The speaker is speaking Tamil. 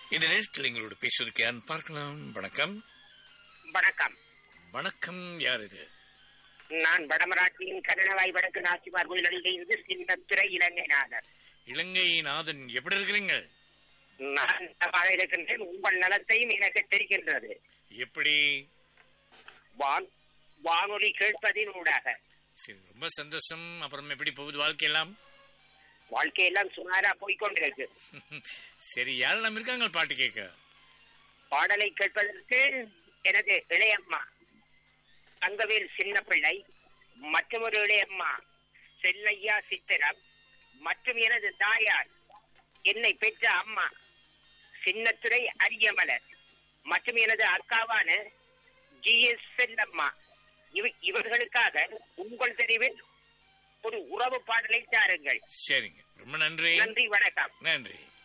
இந்த நேரத்தில் எங்களோட பேசுவதற்கு யார் பார்க்கலாம் வணக்கம் வணக்கம் வணக்கம் யார் இது நான் வடமராட்சியின் கருணவாய் வடக்கு நாச்சிமார் கோயிலில் இருந்து சின்னத்துறை இளைஞனாளர் இலங்கை நாதன் எப்படி இருக்கிறீங்க நான் நலமாக இருக்கின்றேன் உங்கள் நலத்தையும் எனக்கு தெரிகின்றது எப்படி வான் வானொலி கேட்பதின் ஊடாக சரி ரொம்ப சந்தோஷம் அப்புறம் எப்படி போகுது வாழ்க்கையெல்லாம் வாழ்க்கையெல்லாம் சுமாரா போய்கொண்டிருக்கு சரி யாரெல்லாம் இருக்காங்க பாட்டு கேட்க பாடலை கேட்பதற்கு எனது இளையம்மா தங்கவேல் சின்ன பிள்ளை மற்றும் ஒரு இளையம்மா செல்லையா சித்திரம் மற்றும் எனது தாயார் என்னை பெற்ற அம்மா சின்னத்துறை அரியமலர் மற்றும் எனது அக்காவான ஜி எஸ் செல்லம்மா இவ- இவர்களுக்காக உங்கள் தெரிவில் ஒரு உறவு பாடலை தாருங்கள் சரிங்க ரொம்ப நன்றி நன்றி வணக்கம் நன்றி